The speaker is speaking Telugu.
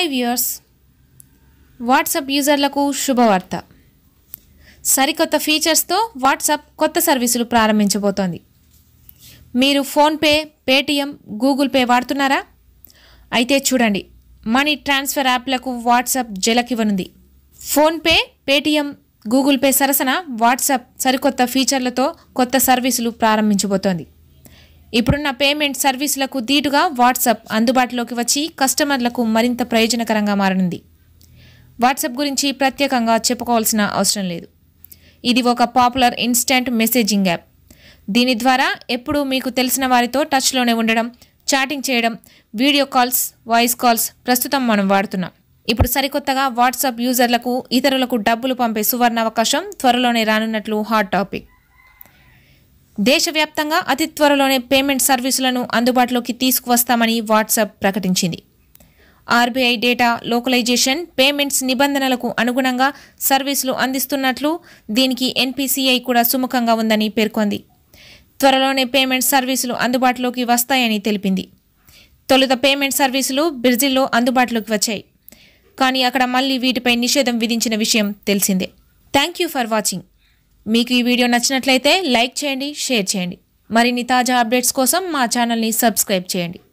హాయ్ వ్యూయర్స్ వాట్సాప్ యూజర్లకు శుభవార్త సరికొత్త ఫీచర్స్తో వాట్సాప్ కొత్త సర్వీసులు ప్రారంభించబోతోంది మీరు ఫోన్పే పేటిఎం గూగుల్ పే వాడుతున్నారా అయితే చూడండి మనీ ట్రాన్స్ఫర్ యాప్లకు వాట్సాప్ జలకివ్వనుంది ఫోన్పే పేటిఎం గూగుల్ పే సరసన వాట్సాప్ సరికొత్త ఫీచర్లతో కొత్త సర్వీసులు ప్రారంభించబోతోంది ఇప్పుడున్న పేమెంట్ సర్వీసులకు దీటుగా వాట్సాప్ అందుబాటులోకి వచ్చి కస్టమర్లకు మరింత ప్రయోజనకరంగా మారనుంది వాట్సాప్ గురించి ప్రత్యేకంగా చెప్పుకోవాల్సిన అవసరం లేదు ఇది ఒక పాపులర్ ఇన్స్టెంట్ మెసేజింగ్ యాప్ దీని ద్వారా ఎప్పుడూ మీకు తెలిసిన వారితో టచ్లోనే ఉండడం చాటింగ్ చేయడం వీడియో కాల్స్ వాయిస్ కాల్స్ ప్రస్తుతం మనం వాడుతున్నాం ఇప్పుడు సరికొత్తగా వాట్సాప్ యూజర్లకు ఇతరులకు డబ్బులు పంపే సువర్ణ అవకాశం త్వరలోనే రానున్నట్లు హాట్ టాపిక్ దేశవ్యాప్తంగా అతి త్వరలోనే పేమెంట్ సర్వీసులను అందుబాటులోకి తీసుకువస్తామని వాట్సాప్ ప్రకటించింది ఆర్బీఐ డేటా లోకలైజేషన్ పేమెంట్స్ నిబంధనలకు అనుగుణంగా సర్వీసులు అందిస్తున్నట్లు దీనికి ఎన్పిసిఐ కూడా సుముఖంగా ఉందని పేర్కొంది త్వరలోనే పేమెంట్ సర్వీసులు అందుబాటులోకి వస్తాయని తెలిపింది తొలుత పేమెంట్ సర్వీసులు బ్రెజిల్లో అందుబాటులోకి వచ్చాయి కానీ అక్కడ మళ్ళీ వీటిపై నిషేధం విధించిన విషయం తెలిసిందే థ్యాంక్ యూ ఫర్ వాచింగ్ మీకు ఈ వీడియో నచ్చినట్లయితే లైక్ చేయండి షేర్ చేయండి మరిన్ని తాజా అప్డేట్స్ కోసం మా ఛానల్ని సబ్స్క్రైబ్ చేయండి